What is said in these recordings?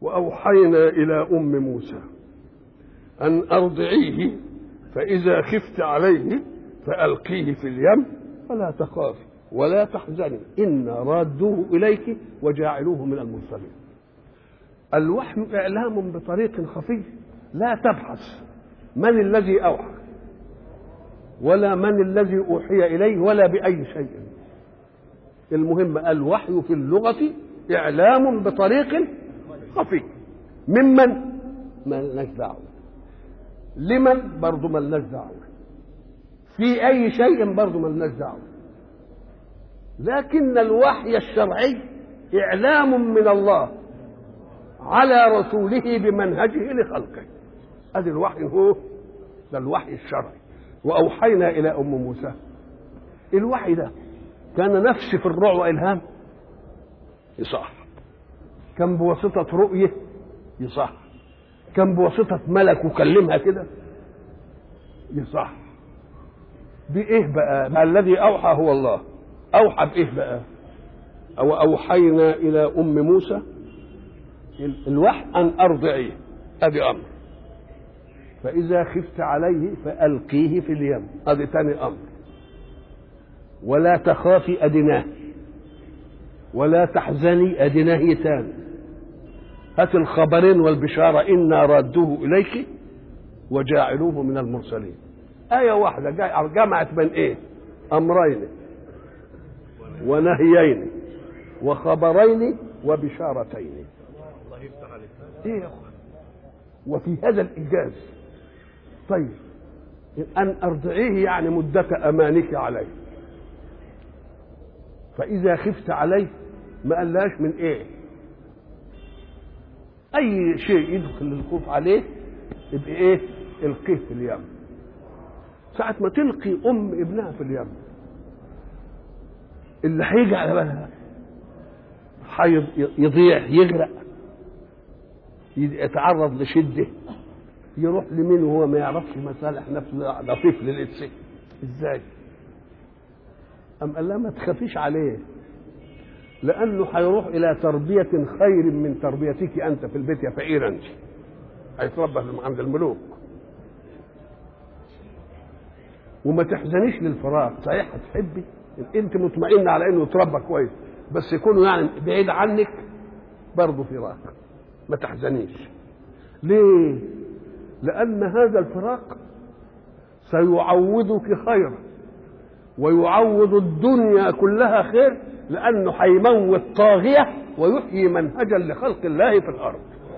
وأوحينا إلى أم موسى أن أرضعيه فإذا خفت عليه فألقيه في اليم فلا تخافي ولا تحزني إن رادوه إليك وجاعلوه من المرسلين الوحي إعلام بطريق خفي لا تبحث من الذي أوحى ولا من الذي أوحي إليه ولا بأي شيء المهم الوحي في اللغة إعلام بطريق خفي ممن ما لناش دعوة لمن برضه ما لناش دعوة في أي شيء برضه ما لناش دعوة لكن الوحي الشرعي إعلام من الله على رسوله بمنهجه لخلقه ادي الوحي هو ده الوحي الشرعي واوحينا الى ام موسى الوحي ده كان نفس في الرعب والهام يصح كان بواسطه رؤيه يصح كان بواسطه ملك وكلمها كده يصح بايه بقى ما الذي اوحى هو الله اوحى بايه بقى او اوحينا الى ام موسى الوحي ان ارضعيه ادي امر فاذا خفت عليه فالقيه في اليم ادي ثاني امر ولا تخافي ادناه ولا تحزني ادناه ثاني هات الخبرين والبشاره انا رادوه اليك وجاعلوه من المرسلين آية واحدة جمعت بين إيه؟ أمرين ونهيين وخبرين وبشارتين ايه يا اخوان وفي هذا الايجاز طيب ان ارضعيه يعني مده امانك عليه فاذا خفت عليه ما قالهاش من ايه اي شيء يدخل الخوف عليه يبقى ايه القيه في اليم ساعة ما تلقي أم ابنها في اليم اللي هيجي على بالها يضيع يغرق يتعرض لشده يروح لمين وهو ما يعرفش مصالح نفسه ده طفل لسه ازاي أم قال لها ما تخافيش عليه لأنه هيروح إلى تربية خير من تربيتك أنت في البيت يا فقير أنت هيتربى عند الملوك وما تحزنيش للفراق صحيح هتحبي انت مطمئنه على انه يتربى كويس بس يكونوا يعني بعيد عنك برضه فراق ما تحزنيش ليه لان هذا الفراق سيعوضك خيرا ويعوض الدنيا كلها خير لانه هيموت طاغيه ويحيي منهجا لخلق الله في الارض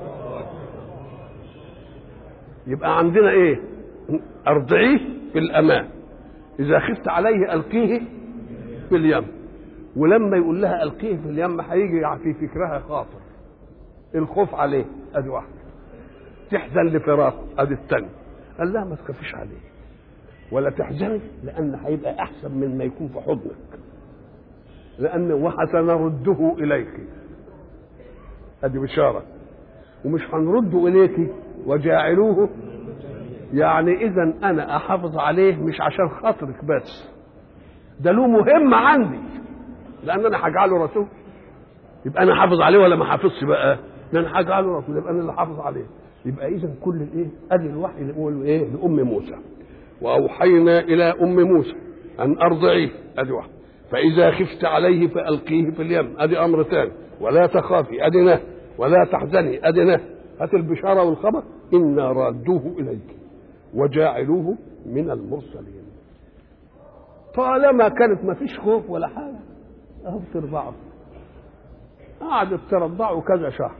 يبقى عندنا ايه ارضعيه في الامان اذا خفت عليه القيه في اليم ولما يقول لها القيه في اليم هيجي في فكرها خاطر الخوف عليه ادي واحده تحزن لفراقه ادي الثانيه قال لها ما تخافيش عليه ولا تحزني لان هيبقى احسن من ما يكون في حضنك لان وسنرده اليك ادي بشاره ومش هنرده اليك وجاعلوه يعني اذا انا احافظ عليه مش عشان خاطرك بس ده له مهمه عندي لان انا هجعله رسول يبقى انا حافظ عليه ولا ما حافظش بقى ده انا هجعله رسول يبقى انا اللي حافظ عليه يبقى اذا كل الايه ادي الوحي اللي هو ايه لام موسى واوحينا الى ام موسى ان ارضعيه ادي واحد فاذا خفت عليه فالقيه في اليم ادي امر ثاني ولا تخافي ادي نه ولا تحزني ادي نه هات البشاره والخبر انا رادوه اليك وجاعلوه من المرسلين طالما كانت ما فيش خوف ولا حاجه اهو بترضعه قعدت ترضعه كذا شهر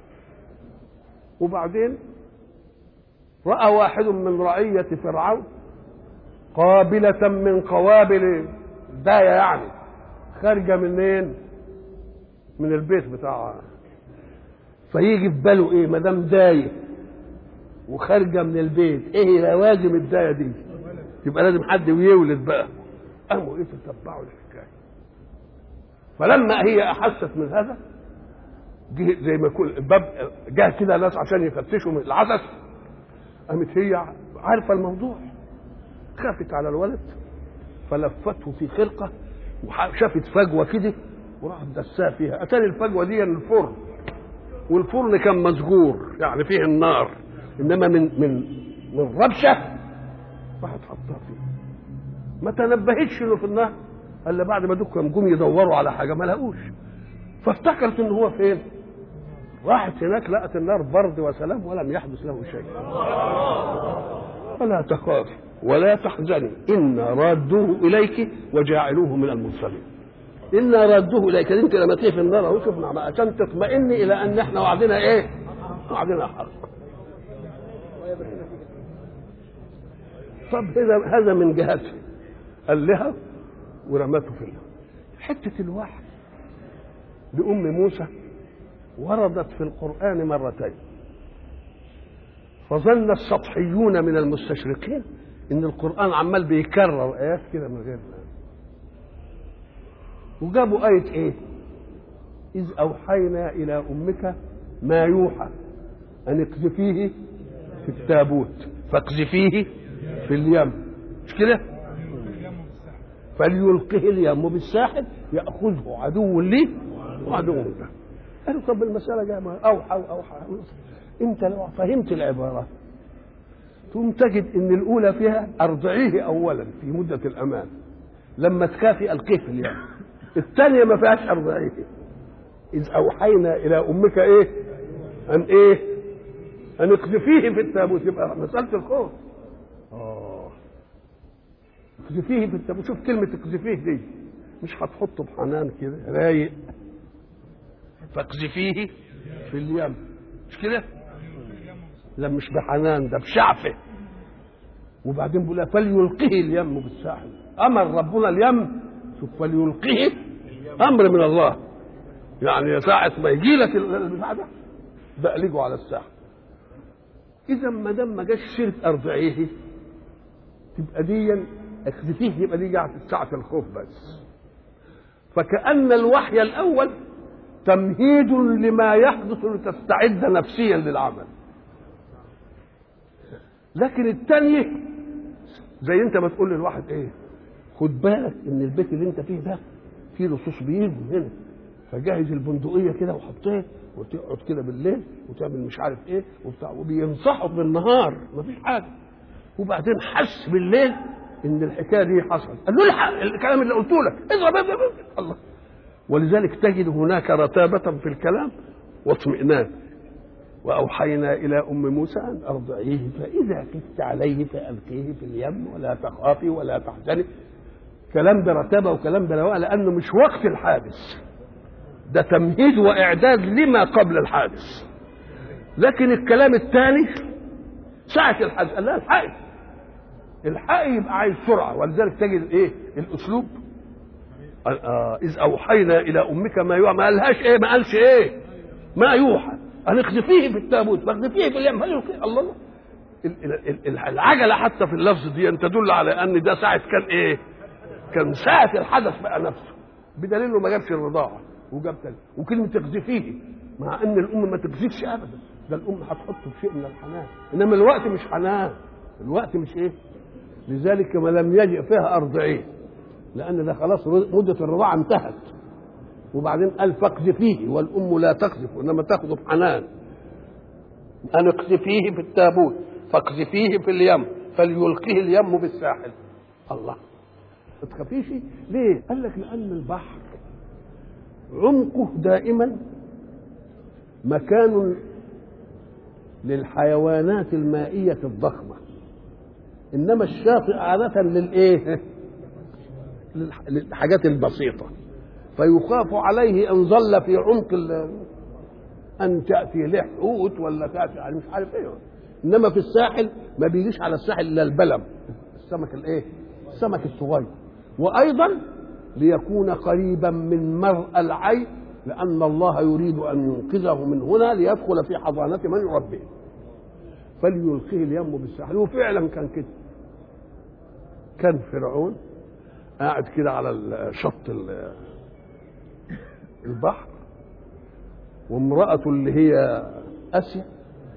وبعدين راى واحد من رعيه فرعون قابله من قوابل دايه يعني خارجه منين من البيت بتاعها فيجي في باله ايه ما دام دايه وخارجه من البيت ايه لوازم الدايه دي يبقى لازم حد يولد بقى قاموا ايه تتبعوا الحكايه فلما هي احست من هذا جه زي ما يكون الباب جه كده ناس عشان يفتشوا من العدس قامت هي عارفه الموضوع خافت على الولد فلفته في خرقه وشافت فجوه كده وراحت دساه فيها اتاري الفجوه دي الفرن والفرن كان مسجور يعني فيه النار انما من من من ربشه راحت حطها فيه ما تنبهتش انه في النار الا بعد ما دكهم جم يدوروا على حاجه ما لقوش فافتكرت ان هو فين راحت هناك لقت النار برد وسلام ولم يحدث له شيء فلا تخافي ولا تحزني إنا رادوه إليك وجاعلوه من المرسلين إنا رادوه إليك أنت لما تيجي في النار أهو شوف نعم عشان تطمئني إلى أن إحنا وعدنا إيه؟ وعدنا حق طب هذا هذا من جهته قال لها ورمته في النار حتة الوحي لأم موسى وردت في القرآن مرتين فظن السطحيون من المستشرقين ان القران عمال بيكرر ايات كده من غير وجابوا ايه ايه اذ اوحينا الى امك ما يوحى ان اقذفيه في التابوت فاقذفيه في اليم مش كده فليلقه اليم بالساحل ياخذه عدو لي وعدو له قالوا طب المساله جايه اوحى واوحى انت لو فهمت العباره ثم تجد ان الاولى فيها ارضعيه اولا في مده الامان لما تكافئ القيه في اليوم الثانيه ما فيهاش ارضعيه اذ اوحينا الى امك ايه ان ايه ان اقذفيه في التابوت يبقى مساله الخوف اه اقذفيه في التابوت شوف كلمه اقذفيه دي مش هتحطه بحنان كده رايق فاقذفيه في اليم مش كده لا مش بحنان ده بشعفه وبعدين بيقول فليلقه اليم بالساحل امر ربنا اليم شوف فليلقه امر من الله يعني ساعة ما يجي لك البتاع ده بقلجه على الساحل اذا ما دام ما جاش سيره ارضعيه تبقى دي اخذفيه يبقى دي جاءت ساعة الخوف بس فكأن الوحي الأول تمهيد لما يحدث لتستعد نفسيا للعمل لكن الثانية زي انت ما تقول للواحد ايه خد بالك ان البيت اللي انت فيه ده فيه لصوص بيجوا هنا فجهز البندقيه كده وحطيه وتقعد كده بالليل وتعمل مش عارف ايه وبتاع وبينصحوا بالنهار مفيش حاجه وبعدين حس بالليل ان الحكايه دي حصلت قال له الحق الكلام اللي قلته لك اضرب اضرب الله ولذلك تجد هناك رتابه في الكلام واطمئنان واوحينا الى ام موسى ان ارضعيه فاذا خفت عليه فالقيه في اليم ولا تخافي ولا تحزني كلام ده رتابه وكلام ده رواء لانه مش وقت الحادث ده تمهيد واعداد لما قبل الحادث لكن الكلام الثاني ساعة الحادث قال لا الحقي الحقي يبقى عايز سرعة ولذلك تجد ايه الاسلوب آه اذ اوحينا الى امك ما يوحى ما قالهاش ايه ما قالش ايه ما يوحى ان اقذفيه في التابوت فاقذفيه في اليم الله الله العجلة حتى في اللفظ دي أن تدل على أن ده ساعة كان إيه؟ كان ساعة الحدث بقى نفسه بدليل إنه ما جابش الرضاعة وجاب تاني وكلمة تقذفيه مع أن الأم ما تقذفش أبدا ده الأم هتحطه في شيء من الحنان إنما الوقت مش حنان الوقت مش إيه؟ لذلك ما لم يجئ فيها أرضعيه لأن ده خلاص مدة الرضاعة انتهت وبعدين قال فاقذفيه والأم لا تقذف إنما تاخذه بحنان أن اقذفيه في التابوت فاقذفيه في اليم فليلقيه اليم بالساحل الله ما تخافيش ليه؟ قال لك لأن البحر عمقه دائما مكان للحيوانات المائية الضخمة إنما الشاطئ عادة للإيه؟ للحاجات البسيطة فيخاف عليه إن ظل في عمق أن تأتي له حوت ولا تأتي مش عارف إيه انما في الساحل ما بيجيش على الساحل الا البلم السمك الايه السمك الصغير وايضا ليكون قريبا من مرء العين لان الله يريد ان ينقذه من هنا ليدخل في حضانه من يربيه فليلقيه اليم بالساحل وفعلا كان كده كان فرعون قاعد كده على شط البحر وامرأته اللي هي آسيا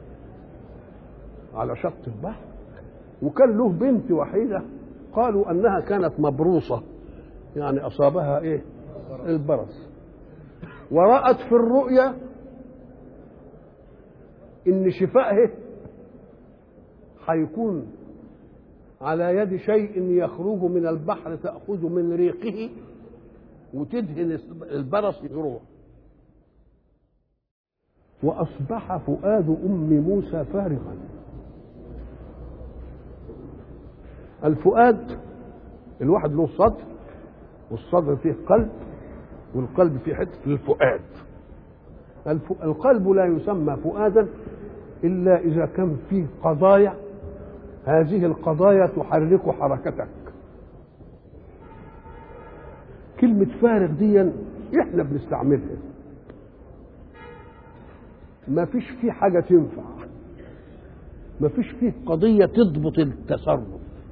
على شط البحر وكان له بنت وحيدة قالوا أنها كانت مبروصة يعني أصابها إيه البرص ورأت في الرؤيا ان شفائه هيكون على يد شيء يخرج من البحر تأخذ من ريقه وتدهن البرص يروح وأصبح فؤاد أم موسى فارغا الفؤاد الواحد له صدر والصدر فيه قلب والقلب فيه حته الفؤاد القلب لا يسمى فؤادا الا اذا كان فيه قضايا هذه القضايا تحرك حركتك كلمة فارغ دي احنا بنستعملها ما فيش فيه حاجة تنفع ما فيش فيه قضية تضبط التصرف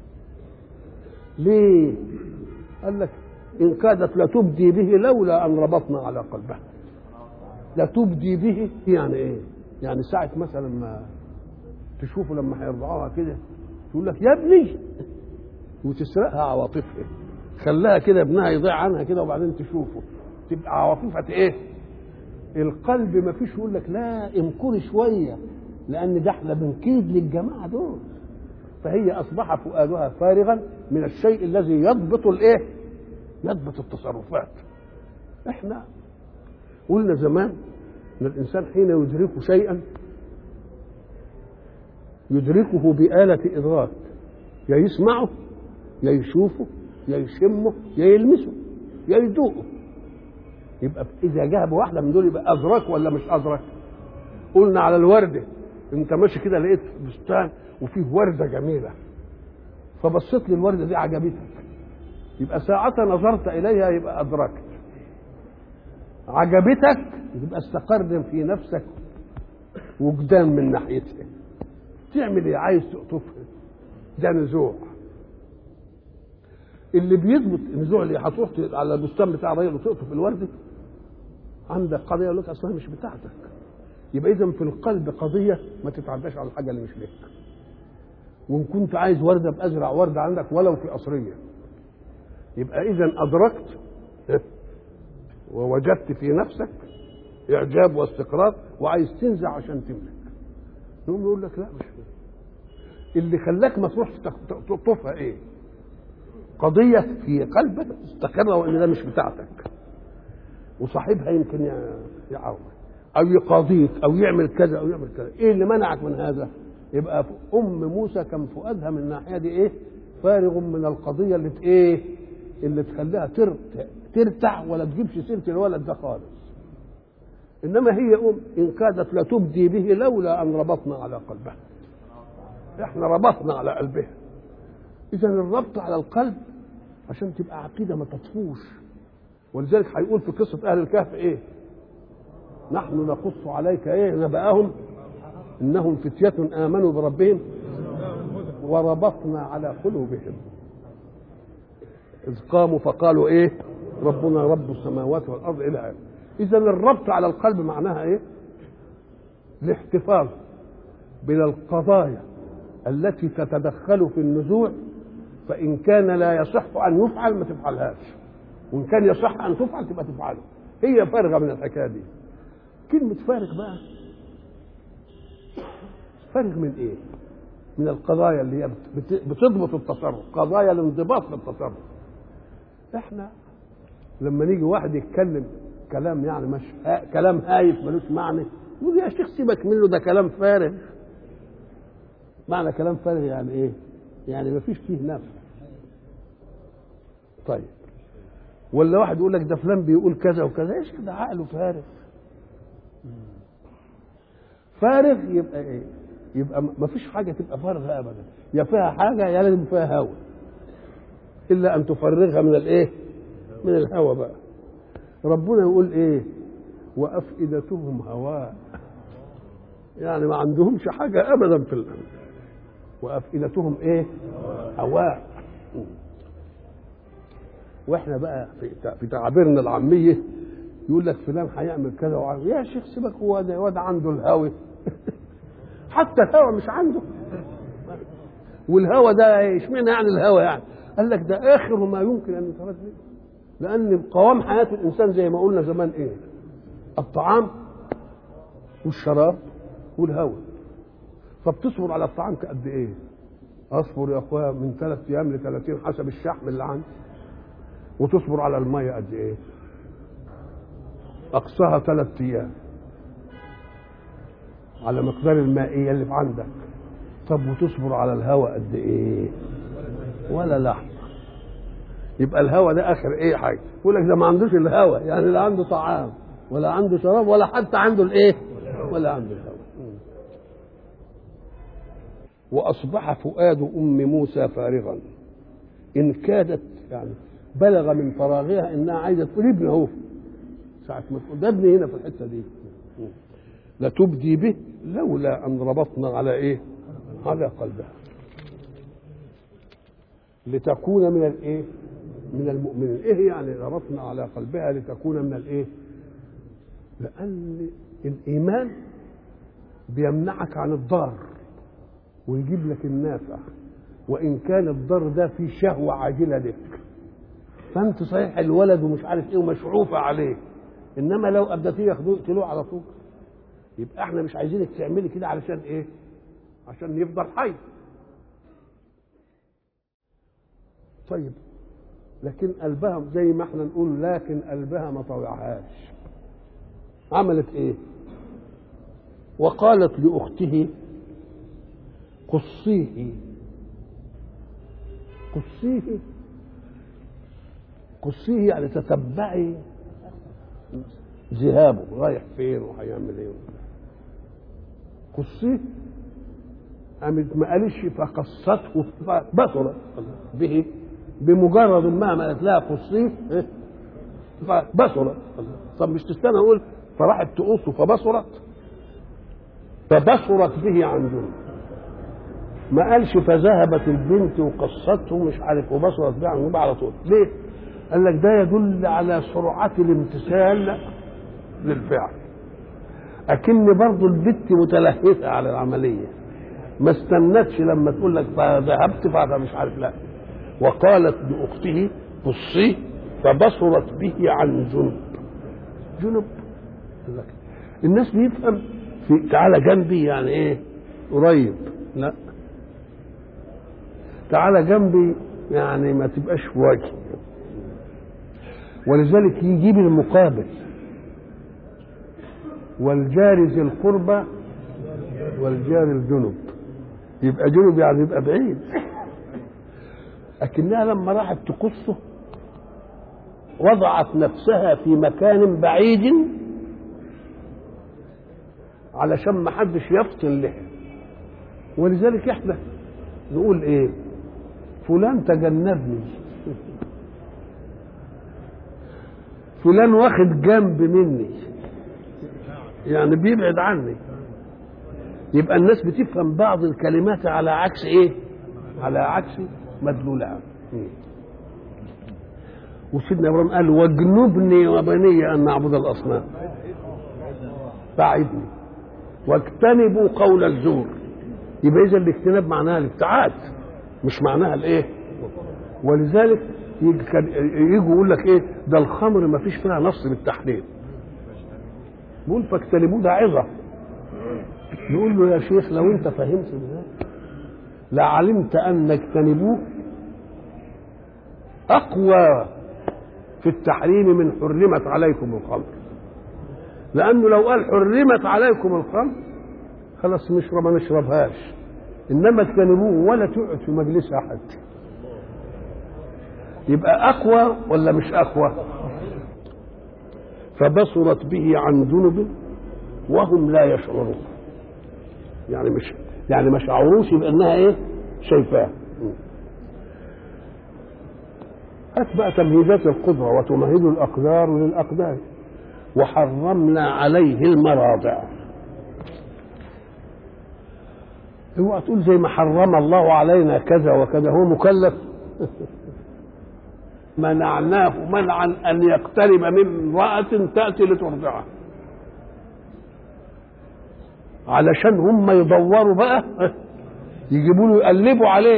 ليه قال لك إن كادت لتبدي به لولا أن ربطنا على قلبها لتبدي به يعني إيه يعني ساعة مثلا ما تشوفوا لما هيرضعوها كده تقول لك يا ابني وتسرقها عواطفها خلاها كده ابنها يضيع عنها كده وبعدين تشوفه تبقى عواطفها ايه القلب ما فيش يقول لك لا انكري شويه لان ده احنا بنكيد للجماعه دول فهي اصبح فؤادها فارغا من الشيء الذي يضبط الايه يضبط التصرفات احنا قلنا زمان ان الانسان حين يدرك شيئا يدركه بآلة إدراك يا يسمعه يا يشوفه يا يشمه يا يلمسه يا يذوقه يبقى إذا جاب واحدة من دول يبقى أدرك ولا مش أدرك؟ قلنا على الوردة أنت ماشي كده لقيت بستان وفيه وردة جميلة فبصيت للوردة دي عجبتك يبقى ساعة نظرت إليها يبقى أدركت عجبتك يبقى استقر في نفسك وجدان من ناحيتها تعمل ايه عايز تقطفها ده نزوع اللي بيضبط النزوع اللي هتروح على البستان بتاع الراجل وتقطف الورده عندك قضيه يقول لك اصلها مش بتاعتك يبقى اذا في القلب قضيه ما تتعداش على الحاجه اللي مش لك وان كنت عايز ورده بازرع ورده عندك ولو في قصريه يبقى اذا ادركت ووجدت في نفسك اعجاب واستقرار وعايز تنزع عشان تملك يقوم يقول لك لا مش اللي خلاك ما تروحش تقطفها ايه قضية في قلبك استقر وان ده مش بتاعتك وصاحبها يمكن يعاون او يقاضيك او يعمل كذا او يعمل كذا ايه اللي منعك من هذا يبقى ام موسى كان فؤادها من الناحيه دي ايه فارغ من القضيه اللي ايه اللي تخليها ترتع ولا تجيبش سيره الولد ده خالص انما هي ام ان كادت لتبدي به لولا ان ربطنا على قلبها احنا ربطنا على قلبها اذا الربط على القلب عشان تبقى عقيده ما تطفوش ولذلك هيقول في قصه اهل الكهف ايه نحن نقص عليك ايه نبأهم انهم فتية امنوا بربهم وربطنا على قلوبهم اذ قاموا فقالوا ايه ربنا رب السماوات والارض الى اخره اذا الربط على القلب معناها ايه الاحتفاظ من القضايا التي تتدخل في النزوع فان كان لا يصح ان يفعل ما تفعلهاش وان كان يصح ان تفعل تبقى تفعله هي فارغه من الحكايه دي كلمه فارغ بقى فارغ من ايه من القضايا اللي هي بتضبط التصرف قضايا الانضباط في التصرف احنا لما نيجي واحد يتكلم كلام يعني مش ها كلام هايف ملوش معنى يقول يا شيخ سيبك منه ده كلام فارغ معنى كلام فارغ يعني ايه يعني ما فيش فيه نفع طيب ولا واحد يقول لك ده فلان بيقول كذا وكذا ايش كده عقله فارغ فارغ يبقى ايه يبقى ما فيش حاجه تبقى فارغه ابدا يا فيها حاجه يا لازم فيها هوى الا ان تفرغها من الايه من الهوى بقى ربنا يقول ايه وافئدتهم هواء يعني ما عندهمش حاجه ابدا في الامر وافئدتهم ايه هواء واحنا بقى في تعابيرنا العاميه يقول لك فلان هيعمل كذا وعمل يا شيخ سيبك هو ده واد عنده الهوى حتى الهوى مش عنده والهوى ده اشمعنى يعني الهوى يعني قال لك ده اخر ما يمكن ان يترد منه لان قوام حياه الانسان زي ما قلنا زمان ايه الطعام والشراب والهواء طب تصبر على الطعام قد ايه اصبر يا اخويا من ثلاث ايام ل 30 حسب الشحم اللي عندي وتصبر على الميه قد ايه اقصاها ثلاث ايام على مقدار المائيه اللي في عندك طب وتصبر على الهواء قد ايه ولا لحظه يبقى الهواء ده اخر ايه حاجه يقول لك ده ما عندوش الهواء يعني لا عنده طعام ولا عنده شراب ولا حتى عنده الايه ولا عنده الهواء واصبح فؤاد ام موسى فارغا ان كادت يعني بلغ من فراغها انها عايزه تقول ابني اهو ساعه ما تقول ده ابني هنا في الحته دي لتبدي به لولا ان ربطنا على ايه على قلبها لتكون من الايه من المؤمنين ايه يعني ربطنا على قلبها لتكون من الايه لان الايمان بيمنعك عن الضار ويجيب لك النافع وان كان الضر ده فيه شهوه عاجله لك فانت صحيح الولد ومش عارف ايه ومشعوفه عليه انما لو ابدتيه ياخدوه يقتلوه على طول يبقى احنا مش عايزينك تعملي كده علشان ايه عشان يفضل حي طيب لكن قلبها زي ما احنا نقول لكن قلبها ما طوعهاش عملت ايه وقالت لاخته قصيه قصيه قصيه يعني تتبعي ذهابه رايح فين وهيعمل ايه قصيه قامت ما قالش فقصته فبصرت به بمجرد ما قالت لها قصيه فبصرت طب مش تستنى اقول فراحت تقصه فبصرت فبصرت به عن جنب ما قالش فذهبت البنت وقصته مش عارف وبصرت به عن جنب على طول ليه؟ قال لك ده يدل على سرعة الامتثال للفعل أكن برضو البت متلهفة على العملية ما استنتش لما تقول لك فذهبت فمش عارف لا وقالت لأخته بصي فبصرت به عن جنب جنب الناس بيفهم في تعالى جنبي يعني ايه قريب لا تعالى جنبي يعني ما تبقاش في وجهي ولذلك يجيب المقابل والجار ذي القربى والجار الجنب يبقى جنب يعني يبقى بعيد لكنها لما راحت تقصه وضعت نفسها في مكان بعيد علشان ما حدش يفطن لها ولذلك احنا نقول ايه فلان تجنبني فلان واخد جنب مني يعني بيبعد عني يبقى الناس بتفهم بعض الكلمات على عكس ايه على عكس مدلولها وسيدنا ابراهيم قال واجنبني وبني ان نعبد الاصنام بعدني واجتنبوا قول الزور يبقى اذا الاجتناب معناها الابتعاد مش معناها الايه ولذلك يجوا يقول لك ايه ده الخمر ما فيش فيها نص بالتحليل بيقول فاجتنبوه ده عظه يقول له يا شيخ لو انت فهمت ده لعلمت ان اجتنبوه اقوى في التحريم من حرمت عليكم الخمر لانه لو قال حرمت عليكم الخمر خلاص نشرب ما نشربهاش انما اجتنبوه ولا تقعد في مجلس احد يبقى اقوى ولا مش اقوى فبصرت به عن جنب وهم لا يشعرون يعني مش يعني ما شعروش يبقى انها ايه شايفاه هات بقى تمهيدات القدرة وتمهد الأقدار للأقدار وحرمنا عليه المراضع اوعى تقول زي ما حرم الله علينا كذا وكذا هو مكلف منعناه منعا ان يقترب من امرأة تأتي لترضعه علشان هم يدوروا بقى يجيبوا له يقلبوا عليه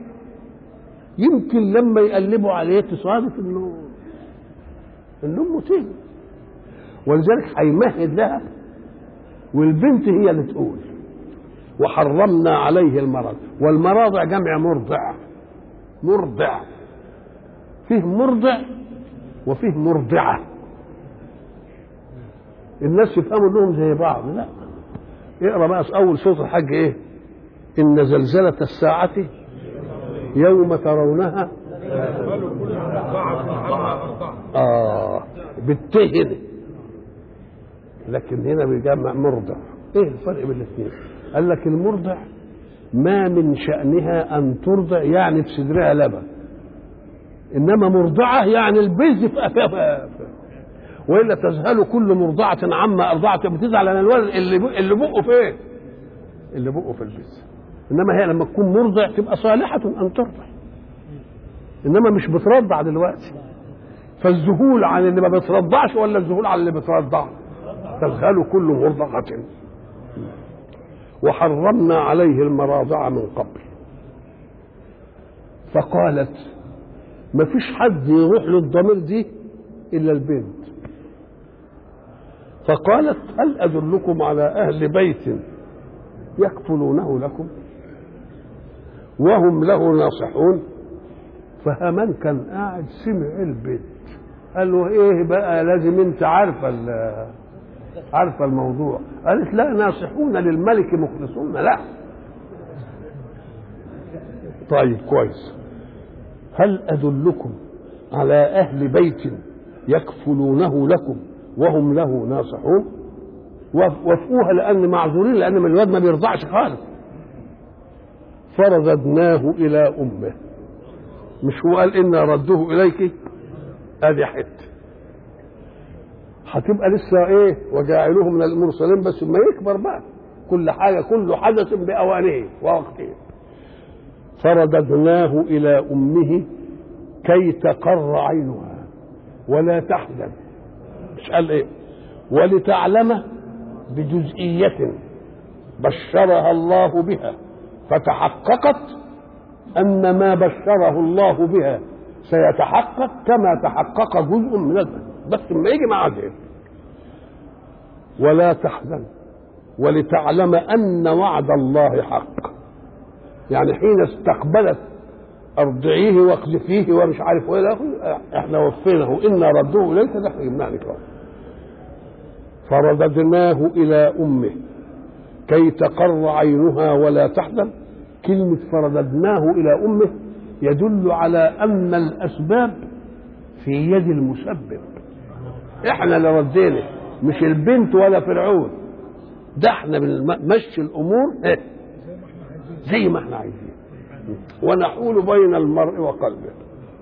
يمكن لما يقلبوا عليه تصادف انه انه امه تيجي ولذلك هيمهد لها والبنت هي اللي تقول وحرمنا عليه المرض والمراضع جمع مرضع مرضع فيه مرضع وفيه مرضعة الناس يفهموا انهم زي بعض لا اقرا بقى في اول سوره الحج ايه ان زلزله الساعه يوم ترونها اه بالتهن لكن هنا بيجمع مرضع ايه الفرق بين الاثنين قال لك المرضع ما من شأنها أن ترضع يعني في صدرها لبن إنما مرضعة يعني البز في أفافها وإلا تذهل كل مرضعة عما أرضعت بتزعل على الولد اللي اللي بقه في إيه؟ اللي بقه في البز إنما هي لما تكون مرضع تبقى صالحة أن ترضع إنما مش بترضع دلوقتي فالذهول عن اللي ما بترضعش ولا الذهول عن اللي بترضع تذهل كل مرضعة وحرمنا عليه المراضع من قبل فقالت ما فيش حد يروح للضمير دي الا البنت فقالت هل ادلكم على اهل بيت يكفلونه لكم وهم له ناصحون فهمان كان قاعد سمع البنت قال له ايه بقى لازم انت عارفه عارفه الموضوع قالت لا ناصحون للملك مخلصون لا طيب كويس هل ادلكم على اهل بيت يكفلونه لكم وهم له ناصحون وافقوها لان معذورين لان من الواد ما بيرضعش خالص فرددناه الى امه مش هو قال انا ردوه اليك ادي حته هتبقى لسه ايه وجاعلوه من المرسلين بس ما يكبر بقى كل حاجه كل حدث باوانه ووقته فرددناه الى امه كي تقر عينها ولا تحزن مش قال ايه ولتعلم بجزئية بشرها الله بها فتحققت أن ما بشره الله بها سيتحقق كما تحقق جزء من البلد بس لما يجي مع ذلك ولا تحزن ولتعلم أن وعد الله حق يعني حين استقبلت ارضعيه واقذفيه ومش عارف ايه احنا وفيناه انا ردوه اليك ده احنا جبناه لك فرددناه الى امه كي تقر عينها ولا تحزن كلمة فرددناه إلى أمه يدل على أن الأسباب في يد المسبب احنا اللي ردينا مش البنت ولا فرعون ده احنا بنمشي الأمور زي ما احنا عايزين ونحول بين المرء وقلبه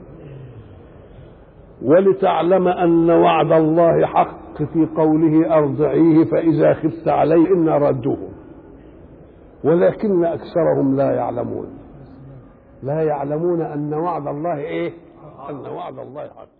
ولتعلم أن وعد الله حق في قوله أرضعيه فإذا خفت عليه إن ردوه ولكن أكثرهم لا يعلمون لا يعلمون أن وعد الله إيه أن وعد الله حق